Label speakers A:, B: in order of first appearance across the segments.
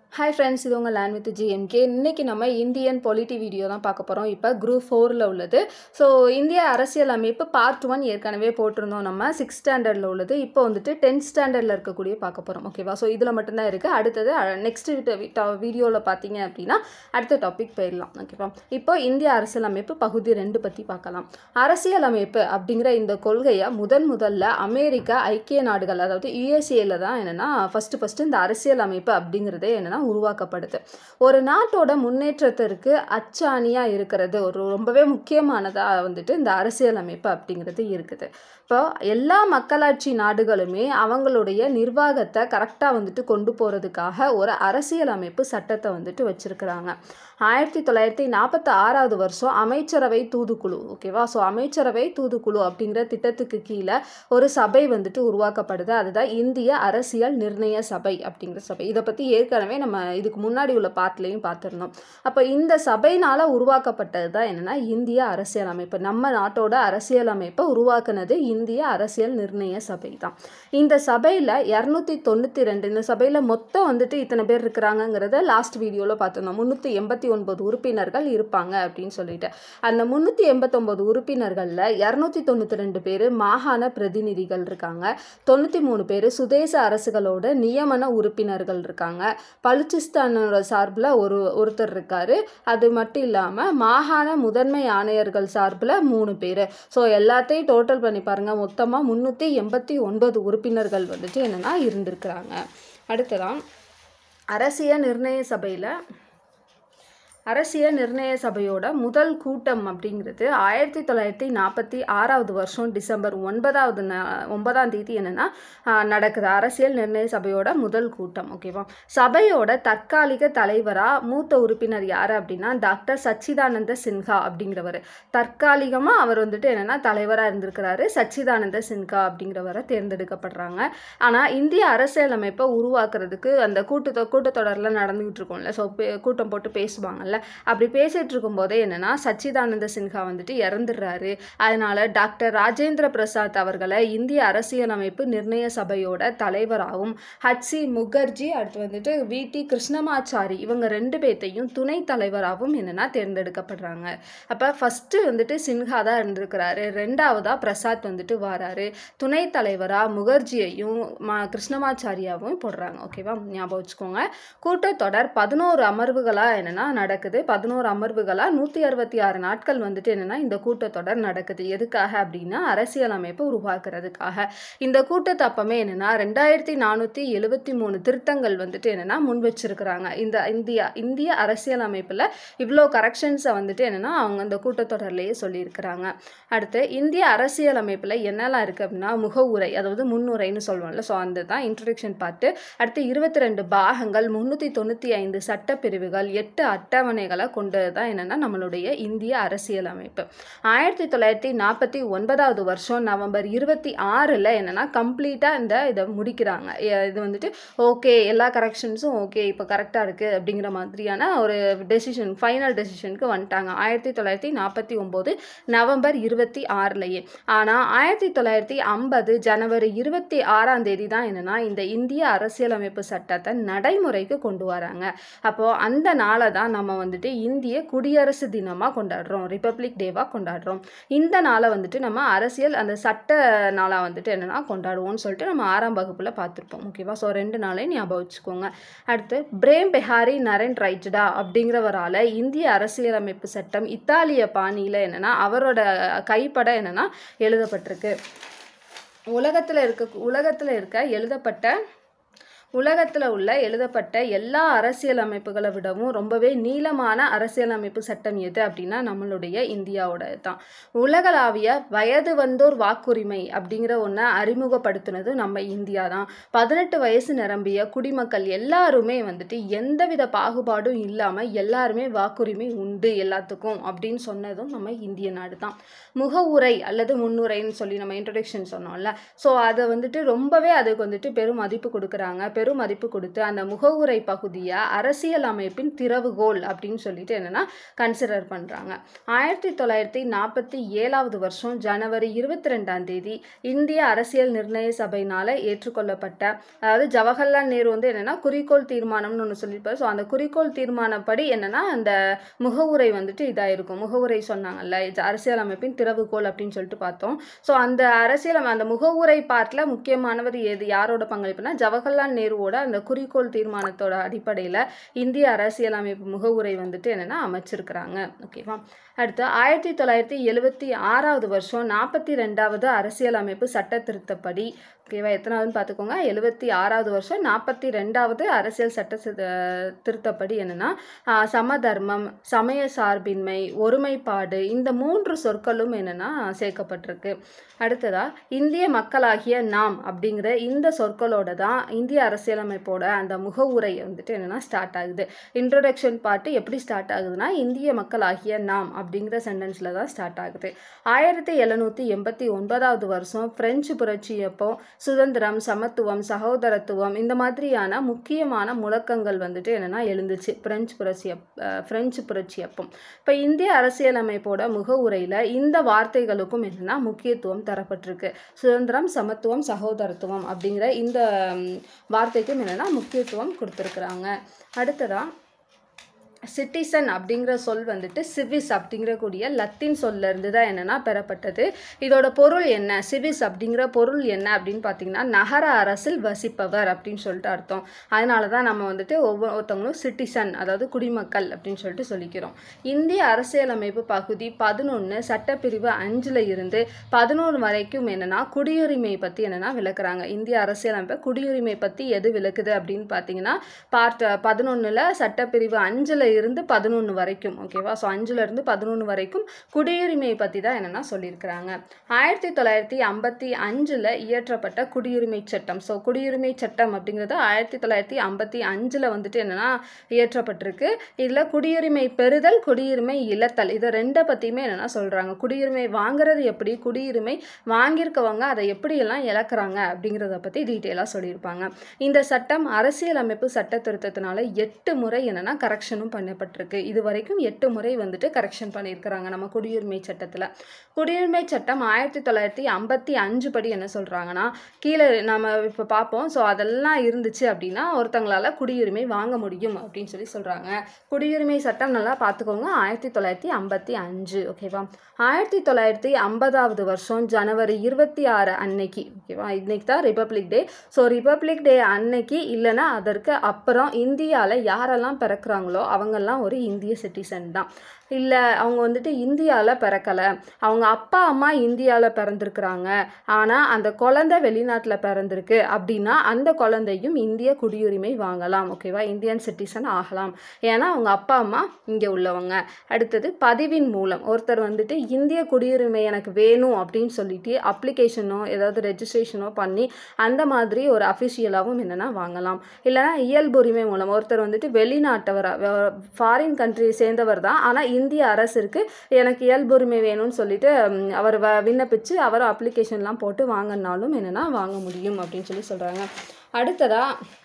A: hi friends இது உங்கள் land with GMK இன்றைக்கி நம்ம இந்தியன் பொலிட்டி வீடியோ தான் பார்க்க போகிறோம் இப்போ குரூப் ஃபோரில் உள்ளது ஸோ இந்திய அரசியல் அமைப்பு பார்ட் ஒன் ஏற்கனவே போட்டிருந்தோம் நம்ம சிக்ஸ் ஸ்டாண்டர்டில் உள்ளது இப்போ வந்துட்டு டென்த் ஸ்டாண்டர்டில் இருக்கக்கூடிய பார்க்க போகிறோம் ஓகேவா ஸோ இதில் மட்டும்தான் இருக்குது அடுத்தது நெக்ஸ்ட் வீடியோவில் பார்த்தீங்க அப்படின்னா அடுத்த டாபிக் போயிடலாம் ஓகேவா இப்போ இந்திய அரசியல் அமைப்பு பகுதி ரெண்டு பற்றி பார்க்கலாம் அரசியல் அமைப்பு அப்படிங்கிற இந்த கொள்கையை முதன் முதல்ல அமெரிக்கா ஐக்கிய நாடுகள் அதாவது யுஎஸ்ஏல தான் என்னென்னா ஃபஸ்ட்டு ஃபஸ்ட்டு இந்த அரசியல் அமைப்பு அப்படிங்கிறதே என்னென்னா உருவாக்கப்படுது ஒரு நாட்டோட முன்னேற்றத்திற்கு அச்சாணியாக இருக்கிறது ஒரு ரொம்பவே முக்கியமானதாக வந்துட்டு இந்த அரசியல் அமைப்பு அப்படிங்கிறது இருக்குது இப்போ எல்லா மக்களாட்சி நாடுகளுமே அவங்களுடைய நிர்வாகத்தை கரெக்டாக வந்துட்டு கொண்டு போகிறதுக்காக ஒரு அரசியல் அமைப்பு சட்டத்தை வந்துட்டு வச்சுருக்கிறாங்க ஆயிரத்தி தொள்ளாயிரத்தி நாற்பத்தி ஆறாவது வருஷம் அமைச்சரவை தூதுக்குழு ஓகேவா ஸோ அமைச்சரவை தூதுக்குழு அப்படிங்கிற திட்டத்துக்கு கீழே ஒரு சபை வந்துட்டு உருவாக்கப்படுது அதுதான் இந்திய அரசியல் நிர்ணய சபை அப்படிங்கிற சபை இதை பற்றி ஏற்கனவே நம்ம இதுக்கு முன்னாடி உள்ள பாட்டிலையும் பார்த்துருந்தோம் அப்போ இந்த சபைனால் உருவாக்கப்பட்டது தான் என்னென்னா இந்திய அரசியல் அமைப்பு நம்ம நாட்டோட அரசியல் அமைப்பை உருவாக்குனது இந்திய அரசியல் நிர்ணய சபை தான் இந்த சபையில் இரநூத்தி தொண்ணூற்றி ரெண்டு இந்த சபையில் மொத்தம் வந்துட்டு இத்தனை பேர் இருக்கிறாங்கங்கிறத லாஸ்ட் வீடியோவில் பார்த்துருந்தோம் முந்நூற்றி எண்பத்தி ஒன்பது உறுப்பினர்கள் இருப்பாங்க அப்படின்னு சொல்லிட்டு அந்த முந்நூற்றி எண்பத்தொம்போது உறுப்பினர்களில் இரநூத்தி தொண்ணூற்றி ரெண்டு பேர் மாகாண பிரதிநிதிகள் இருக்காங்க தொண்ணூற்றி மூணு பேர் சுதேச அரசுகளோட நியமன உறுப்பினர்கள் இருக்காங்க பலுச்சிஸ்தானோட சார்பில் ஒரு ஒருத்தர் இருக்கார் அது மட்டும் இல்லாமல் மாகாண முதன்மை ஆணையர்கள் சார்பில் மூணு பேர் ஸோ எல்லாத்தையும் டோட்டல் பண்ணி பாருங்கள் மொத்தமாக முந்நூற்றி எண்பத்தி ஒன்பது உறுப்பினர்கள் வந்துட்டு என்னென்னா இருந்திருக்கிறாங்க அடுத்ததான் அரசியல் நிர்ணய சபையில் அரசியல் நிர்ணய சபையோட முதல் கூட்டம் அப்படிங்கிறது ஆயிரத்தி தொள்ளாயிரத்தி நாற்பத்தி ஆறாவது வருஷம் டிசம்பர் ஒன்பதாவது ந ஒன்பதாம் தேதி என்னென்னா நடக்குது அரசியல் நிர்ணய சபையோட முதல் கூட்டம் ஓகேவா சபையோட தற்காலிக தலைவராக மூத்த உறுப்பினர் யார் அப்படின்னா டாக்டர் சச்சிதானந்த சின்ஹா அப்படிங்கிறவர் தற்காலிகமாக அவர் வந்துட்டு என்னென்னா தலைவராக இருந்திருக்கிறாரு சச்சிதானந்த சின்ஹா அப்படிங்கிறவரை தேர்ந்தெடுக்கப்படுறாங்க ஆனால் இந்திய அரசியல் அமைப்பை உருவாக்குறதுக்கு அந்த கூட்டு கூட்டத்தொடரில் நடந்துகிட்டு இருக்கோம்ல ஸோ கூட்டம் போட்டு பேசுவாங்கல்ல அப்படி பேசிகிட்டு இருக்கும்போதே என்னென்னா சச்சிதானந்த சின்ஹா வந்துட்டு இறந்துடுறாரு அதனால் டாக்டர் ராஜேந்திர பிரசாத் அவர்களை இந்திய அரசியலமைப்பு நிர்ணய சபையோட தலைவராகவும் ஹச்சி முகர்ஜி அடுத்து வந்துட்டு வி டி கிருஷ்ணமாச்சாரி இவங்க ரெண்டு பேர்த்தையும் துணை தலைவராகவும் என்னென்னா தேர்ந்தெடுக்கப்படுறாங்க அப்போ ஃபஸ்ட்டு வந்துட்டு சின்ஹா தான் இருந்திருக்கிறாரு ரெண்டாவதாக பிரசாத் வந்துட்டு வராரு துணை தலைவராக முகர்ஜியையும் மா கிருஷ்ணமாச்சாரியாவும் போடுறாங்க ஓகேவா ஞாபகம் வச்சுக்கோங்க கூட்டத்தொடர் பதினோரு அமர்வுகளாக என்னென்னா நடக்குது பதினோரு அமர்வுகளாக நூற்றி அறுபத்தி ஆறு நாட்கள் வந்துட்டு என்னென்னா இந்த கூட்டத்தொடர் நடக்குது எதுக்காக அப்படின்னா அரசியல் அமைப்பை உருவாக்குறதுக்காக இந்த கூட்டத்தை அப்பமே என்னென்னா ரெண்டாயிரத்தி நானூற்றி எழுபத்தி மூணு திருத்தங்கள் வந்துட்டு என்னென்னா முன் வச்சிருக்கிறாங்க இந்த இந்தியா இந்திய அரசியல் அமைப்பில் இவ்வளோ கரெக்ஷன்ஸை வந்துட்டு என்னென்னா அவங்க இந்த கூட்டத்தொடர்லேயே சொல்லியிருக்கிறாங்க அடுத்து இந்திய அரசியல் அமைப்பில் என்னெல்லாம் இருக்குது அப்படின்னா முகவுரை அதாவது முன்னுரைன்னு சொல்லுவோம்ல ஸோ அந்த தான் இன்ட்ரடக்ஷன் பார்த்து அடுத்து இருபத்தி ரெண்டு பாகங்கள் முந்நூற்றி தொண்ணூற்றி ஐந்து சட்டப்பிரிவுகள் எட்டு அட்டவணைகளை கொண்டது தான் என்னென்னா நம்மளுடைய இந்திய அரசியல் அமைப்பு ஆயிரத்தி தொள்ளாயிரத்தி நாற்பத்தி ஒன்பதாவது வருஷம் நவம்பர் இருபத்தி ஆறில் என்னென்னா கம்ப்ளீட்டாக இந்த இதை முடிக்கிறாங்க இது வந்துட்டு ஓகே எல்லா கரெக்ஷன்ஸும் ஓகே இப்போ கரெக்டாக இருக்குது அப்படிங்கிற மாதிரியான ஒரு டெசிஷன் ஃபைனல் டெசிஷனுக்கு வந்துட்டாங்க ஆயிரத்தி தொள்ளாயிரத்தி நாற்பத்தி ஒம்போது நவம்பர் இருபத்தி ஆறுலையே ஆனால் ஆயிரத்தி தொள்ளாயிரத்தி ஐம்பது ஜனவரி இருபத்தி ஆறாம் தேதி தான் என்னென்னா இந்த இந்திய அரசியலமைப்பு சட்டத்தை நடைமுறைக்கு கொண்டு வராங்க அப்போது அந்த நாளை தான் நம்ம வந்துட்டு இந்திய குடியரசு தினமாக கொண்டாடுறோம் ரிப்பப்ளிக் டேவாக கொண்டாடுறோம் இந்த நாளை வந்துட்டு நம்ம அரசியல் அந்த சட்ட நாளாக வந்துட்டு என்னென்னா கொண்டாடுவோம்னு சொல்லிட்டு நம்ம ஆறாம் வகுப்பில் பார்த்துருப்போம் ஓகேவா ஸோ ரெண்டு நாளையும் ஞாபகம் வச்சுக்கோங்க அடுத்து பிரேம் பெஹாரி நரேன் ரைட்ஜடா அப்படிங்கிறவரால் இந்திய அரசியலமைப்பு சட்டம் இத்தாலிய பாணியில் என்னென்னா அவரோட கைப்பட என்னென்னா எழுதப்பட்டிருக்கு உலகத்தில் இருக்க உலகத்தில் இருக்க எழுதப்பட்ட உலகத்தில் உள்ள எழுதப்பட்ட எல்லா அரசியல் அமைப்புகளை விடவும் ரொம்பவே நீளமான அரசியலமைப்பு சட்டம் எது அப்படின்னா நம்மளுடைய இந்தியாவோட தான் உலகளாவிய வயது வந்தோர் வாக்குரிமை அப்படிங்கிற ஒன்றை அறிமுகப்படுத்தினது நம்ம இந்தியா தான் பதினெட்டு வயசு நிரம்பிய குடிமக்கள் எல்லாருமே வந்துட்டு எந்தவித பாகுபாடும் இல்லாமல் எல்லாருமே வாக்குரிமை உண்டு எல்லாத்துக்கும் அப்படின்னு சொன்னதும் நம்ம இந்திய நாடு தான் முகவுரை அல்லது முன்னுரைன்னு சொல்லி நம்ம இன்ட்ரடக்ஷன் சொன்னோம்ல ஸோ அதை வந்துட்டு ரொம்பவே அதுக்கு வந்துட்டு பெரும் மதிப்பு கொடுக்குறாங்க பெரும் மதிப்பு கொடுத்து அந்த முகவுரை பகுதியை அரசியல் அமைப்பின் திறவுகோல் அப்படின்னு சொல்லிட்டு என்னென்னா கன்சிடர் பண்ணுறாங்க ஆயிரத்தி தொள்ளாயிரத்தி நாற்பத்தி ஏழாவது வருஷம் ஜனவரி இருபத்தி ரெண்டாம் தேதி இந்திய அரசியல் நிர்ணய சபையினால் ஏற்றுக்கொள்ளப்பட்ட அதாவது ஜவஹர்லால் நேரு வந்து என்னென்னா குறிக்கோள் தீர்மானம்னு ஒன்று சொல்லியிருப்பார் ஸோ அந்த குறிக்கோள் தீர்மானப்படி என்னென்னா அந்த முகவுரை வந்துட்டு இதாக இருக்கும் முகவுரை சொன்னாங்கல்ல இது அரசியல் அமைப்பின் திறவுகோல் அப்படின்னு சொல்லிட்டு பார்த்தோம் ஸோ அந்த அரசியல் அமை- அந்த முகவுரை பார்ட்டில் முக்கியமானவர் எது யாரோட பங்களிப்புனா ஜவஹர்லால் நேருவோட அந்த குறிக்கோள் தீர்மானத்தோட அடிப்படையில் இந்திய அரசியலமைப்பு முகவுரை வந்துட்டு என்னென்னா அமைச்சிருக்கிறாங்க ஓகேவா அடுத்து ஆயிரத்தி தொள்ளாயிரத்தி எழுவத்தி ஆறாவது வருஷம் நாற்பத்தி ரெண்டாவது அரசியலமைப்பு சட்ட திருத்தப்படி ஓகேவா எத்தனாவதுன்னு பார்த்துக்கோங்க எழுபத்தி ஆறாவது வருஷம் நாற்பத்தி ரெண்டாவது அரசியல் சட்ட சித- திருத்தப்படி என்னென்னா சமதர்மம் சமய சார்பின்மை ஒருமைப்பாடு இந்த மூன்று சொற்களும் என்னென்னா சேர்க்கப்பட்டிருக்கு அடுத்ததா இந்திய மக்களாகிய நாம் அப்படிங்கிற இந்த சொற்களோட தான் இந்திய அரசியலமைப்போட அந்த முகவுரை வந்துட்டு என்னென்னா ஸ்டார்ட் ஆகுது இன்ட்ரோடக்ஷன் பாட்டு எப்படி ஸ்டார்ட் ஆகுதுன்னா இந்திய மக்களாகிய நாம் அப்படிங்கிற சென்டென்ஸில் தான் ஸ்டார்ட் ஆகுது ஆயிரத்தி எழுநூற்றி எண்பத்தி ஒன்பதாவது வருஷம் பிரெஞ்சு புரட்சி அப்போ சுதந்திரம் சமத்துவம் சகோதரத்துவம் இந்த மாதிரியான முக்கியமான முழக்கங்கள் வந்துட்டு என்னென்னா எழுந்துச்சு பிரெஞ்சு புரட்சி அப் அஹ் பிரெஞ்சு புரட்சி அப்போ இப்போ இந்திய அரசியலமைப்போட முகவுரையில் இந்த வார்த்தைகளுக்கும் என்னென்னா முக்கியத்துவம் தரப்பட்டிருக்கு சுதந்திரம் சமத்துவம் சகோதரத்துவம் அப்படிங்கிற இந்த ம், வார்த்தைக்கும் என்னென்னா முக்கியத்துவம் கொடுத்துருக்குறாங்க அடுத்ததா சிட்டிசன் அப்படிங்கிற சொல் வந்துட்டு சிவிஸ் அப்படிங்கிற கூடிய லத்தீன் சொல்ல இருந்து தான் என்னென்னா பெறப்பட்டது இதோட பொருள் என்ன சிவிஸ் அப்படிங்கிற பொருள் என்ன அப்படின்னு பார்த்தீங்கன்னா நகர அரசில் வசிப்பவர் அப்படின்னு சொல்லிட்டு அர்த்தம் அதனால தான் நம்ம வந்துட்டு ஒவ்வொருத்தவங்களும் சிட்டிசன் அதாவது குடிமக்கள் அப்படின்னு சொல்லிட்டு சொல்லிக்கிறோம் இந்திய அரசியலமைப்பு பகுதி பதினொன்று சட்டப்பிரிவு அஞ்சில் இருந்து பதினொன்று வரைக்கும் என்னென்னா குடியுரிமை பற்றி என்னென்னா விளக்குறாங்க இந்திய அரசியலமைப்பை குடியுரிமை பற்றி எது விளக்குது அப்படின்னு பார்த்தீங்கன்னா பார்ட் பதினொன்றில் சட்டப்பிரிவு அஞ்சில் இருந்து பதினொன்று வரைக்கும் ஓகேவா ஸோ அஞ்சுல இருந்து பதினொன்று வரைக்கும் குடியுரிமை பற்றி தான் என்னென்னா சொல்லியிருக்கிறாங்க ஆயிரத்தி தொள்ளாயிரத்தி ஐம்பத்தி அஞ்சில் இயற்றப்பட்ட குடியுரிமை சட்டம் ஸோ குடியுரிமை சட்டம் அப்படிங்கிறது ஆயிரத்தி தொள்ளாயிரத்தி ஐம்பத்தி அஞ்சில் வந்துட்டு என்னென்னா இயற்றப்பட்டிருக்கு இதில் குடியுரிமை பெறுதல் குடியுரிமை இழத்தல் இதை ரெண்டை பற்றியுமே என்னென்னா சொல்கிறாங்க குடியுரிமை வாங்குறது எப்படி குடியுரிமை வாங்கியிருக்கவங்க அதை எப்படியெல்லாம் இழக்கிறாங்க அப்படிங்கிறத பற்றி டீட்டெயிலாக சொல்லியிருப்பாங்க இந்த சட்டம் அரசியலமைப்பு சட்ட திருத்தத்தினால எட்டு முறை என்னென்னா கரெக்ஷனும் பண்ணப்பட்டிருக்கு இது வரைக்கும் எட்டு முறை வந்துட்டு கரெக்ஷன் பண்ணியிருக்கிறாங்க நம்ம குடியுரிமை சட்டத்தில் குடியுரிமை சட்டம் ஆயிரத்தி தொள்ளாயிரத்தி ஐம்பத்தி அஞ்சு படி என்ன சொல்கிறாங்கன்னா கீழே நம்ம இப்போ பார்ப்போம் ஸோ அதெல்லாம் இருந்துச்சு அப்படின்னா ஒருத்தங்களால குடியுரிமை வாங்க முடியும் அப்படின்னு சொல்லி சொல்கிறாங்க குடியுரிமை சட்டம் நல்லா பார்த்துக்கோங்க ஆயிரத்தி தொள்ளாயிரத்தி ஐம்பத்தி அஞ்சு ஓகேவா ஆயிரத்தி தொள்ளாயிரத்தி ஐம்பதாவது வருஷம் ஜனவரி இருபத்தி ஆறு அன்னைக்கு ஓகேவா இன்னைக்கு தான் republic day so republic day அன்னைக்கு இல்லைன்னா அதற்கு அப்புறம் இந்தியாவில் யாரெல்லாம் பிறக்கிறாங்களோ அவங்கெல்லாம் ஒரு இந்திய சிட்டிசன் தான் இல்லை அவங்க வந்துட்டு இந்தியாவில் பிறக்கலை அவங்க அப்பா அம்மா இந்தியாவில் பிறந்திருக்கிறாங்க ஆனால் அந்த குழந்தை வெளிநாட்டில் பிறந்திருக்கு அப்படின்னா அந்த குழந்தையும் இந்திய குடியுரிமை வாங்கலாம் ஓகேவா இந்தியன் சிட்டிசன் ஆகலாம் ஏன்னா அவங்க அப்பா அம்மா இங்கே உள்ளவங்க அடுத்தது பதிவின் மூலம் ஒருத்தர் வந்துட்டு இந்திய குடியுரிமை எனக்கு வேணும் அப்படின்னு சொல்லிட்டு அப்ளிகேஷனோ ஏதாவது ரெஜிஸ்ட்ரேஷனோ பண்ணி அந்த மாதிரி ஒரு அஃபிஷியலாகவும் என்னென்னா வாங்கலாம் இல்லைன்னா இயல்புரிமை மூலம் ஒருத்தர் வந்துட்டு வெளிநாட்டவர் ஃபாரின் கண்ட்ரியை சேர்ந்தவர் தான் ஆனால் இந்திய அரசிற்கு எனக்கு இயல்புரிமை வேணும்னு சொல்லிட்டு ம், அவர் வ விண்ணப்பிச்சு அவர் அப்ளிகேஷன்லாம் போட்டு வாங்கினாலும் என்னென்னா வாங்க முடியும் அப்படின்னு சொல்லி சொல்கிறாங்க அடுத்ததா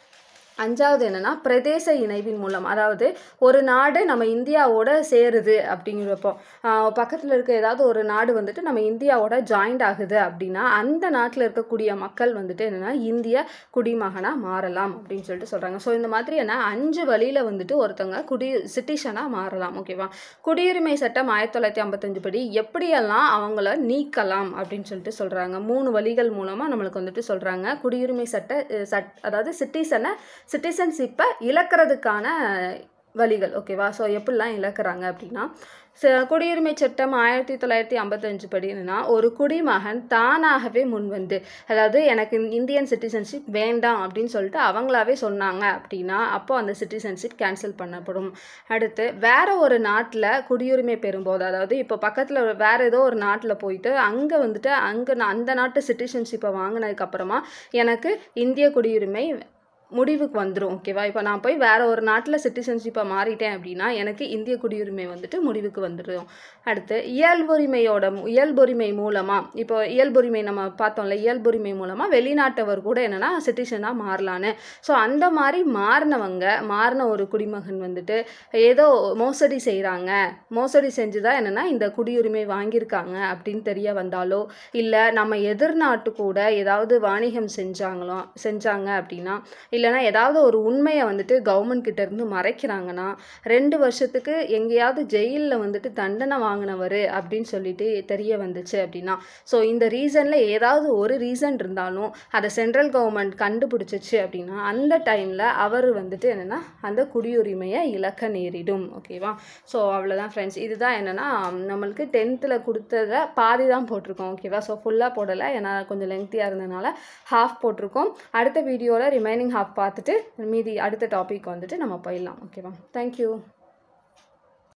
A: அஞ்சாவது என்னன்னா பிரதேச இணைவின் மூலம் அதாவது ஒரு நாடு நம்ம இந்தியாவோட சேருது அப்படிங்கிறப்போ பக்கத்தில் இருக்க ஏதாவது ஒரு நாடு வந்துட்டு நம்ம இந்தியாவோட ஜாயிண்ட் ஆகுது அப்படின்னா அந்த நாட்டில் இருக்கக்கூடிய மக்கள் வந்துட்டு என்னென்னா இந்திய குடிமகனாக மாறலாம் அப்படின்னு சொல்லிட்டு சொல்கிறாங்க ஸோ இந்த மாதிரி என்ன அஞ்சு வழியில் வந்துட்டு ஒருத்தவங்க குடி சிட்டிசனாக மாறலாம் ஓகேவா குடியுரிமை சட்டம் ஆயிரத்தி தொள்ளாயிரத்தி ஐம்பத்தஞ்சு படி எப்படியெல்லாம் அவங்கள நீக்கலாம் அப்படின்னு சொல்லிட்டு சொல்கிறாங்க மூணு வழிகள் மூலமாக நம்மளுக்கு வந்துட்டு சொல்கிறாங்க குடியுரிமை சட்ட அஹ், சட் அதாவது சிட்டிசனை சிட்டிசன்ஷிப்பை இழக்கிறதுக்கான வழிகள் ஓகேவா ஸோ எப்படிலாம் இழக்கிறாங்க அப்படின்னா ச குடியுரிமை சட்டம் ஆயிரத்தி தொள்ளாயிரத்தி ஐம்பத்தஞ்சு படி என்னன்னா ஒரு குடிமகன் தானாகவே முன் வந்து அதாவது எனக்கு இந்தியன் சிட்டிசன்ஷிப் வேண்டாம் அப்படின்னு சொல்லிட்டு அவங்களாவே சொன்னாங்க அப்படின்னா அப்போ அந்த சிட்டிசன்ஷிப் கேன்சல் பண்ணப்படும் அடுத்து வேற ஒரு நாட்டில் குடியுரிமை பெறும்போது அதாவது இப்போ பக்கத்தில் வேற ஏதோ ஒரு நாட்டில் போயிட்டு அங்கே வந்துட்டு அங்கே நான் அந்த நாட்டு சிட்டிசன்ஷிப்பை வாங்கினதுக்கப்புறமா எனக்கு இந்திய குடியுரிமை முடிவுக்கு வந்துடும் ஓகேவா இப்போ நான் போய் வேற ஒரு நாட்டில் சிட்டிசன்ஷிப்பை மாறிட்டேன் அப்படின்னா எனக்கு இந்திய குடியுரிமை வந்துட்டு முடிவுக்கு வந்துடும் அடுத்து இயல்புரிமையோட இயல்புரிமை மூலமாக இப்போ இயல்புரிமை நம்ம பார்த்தோம்ல இயல்புரிமை மூலமாக வெளிநாட்டவர் கூட என்னென்னா சிட்டிசனாக மாறலான்னு ஸோ அந்த மாதிரி மாறினவங்க மாறின ஒரு குடிமகன் வந்துட்டு ஏதோ மோசடி செய்கிறாங்க மோசடி செஞ்சு தான் என்னென்னா இந்த குடியுரிமை வாங்கியிருக்காங்க அப்படின்னு தெரிய வந்தாலோ இல்லை நம்ம எதிர்நாட்டு கூட ஏதாவது வாணிகம் செஞ்சாங்களோ செஞ்சாங்க அப்படின்னா இல்லைனா ஏதாவது ஒரு உண்மையை வந்துட்டு கவர்மெண்ட் கிட்ட இருந்து மறைக்கிறாங்கன்னா ரெண்டு வருஷத்துக்கு எங்கேயாவது ஜெயிலில் வந்துட்டு தண்டனை வாங்கினவர் அப்படின்னு சொல்லிட்டு தெரிய வந்துச்சு அப்படின்னா ஸோ இந்த ரீசனில் ஏதாவது ஒரு ரீசன் இருந்தாலும் அதை சென்ட்ரல் கவர்மெண்ட் கண்டுபிடிச்சிச்சு அப்படின்னா அந்த டைமில் அவர் வந்துட்டு என்னென்னா அந்த குடியுரிமையை இழக்க நேரிடும் ஓகேவா ஸோ அவ்வளோதான் ஃப்ரெண்ட்ஸ் இதுதான் என்னென்னா நம்மளுக்கு டென்த்தில் கொடுத்தத பாதி தான் போட்டிருக்கோம் ஓகேவா ஸோ ஃபுல்லாக போடலை ஏன்னா கொஞ்சம் லெங்க்த்தியாக இருந்ததுனால ஹாஃப் போட்டிருக்கோம் அடுத்த வீடியோவில் ரிமைனிங் ஹாஃப் பார்த்துட்டு மீதி அடுத்த டாபிக் வந்துட்டு நம்ம போயிடலாம் ஓகேவா தேங்க்யூ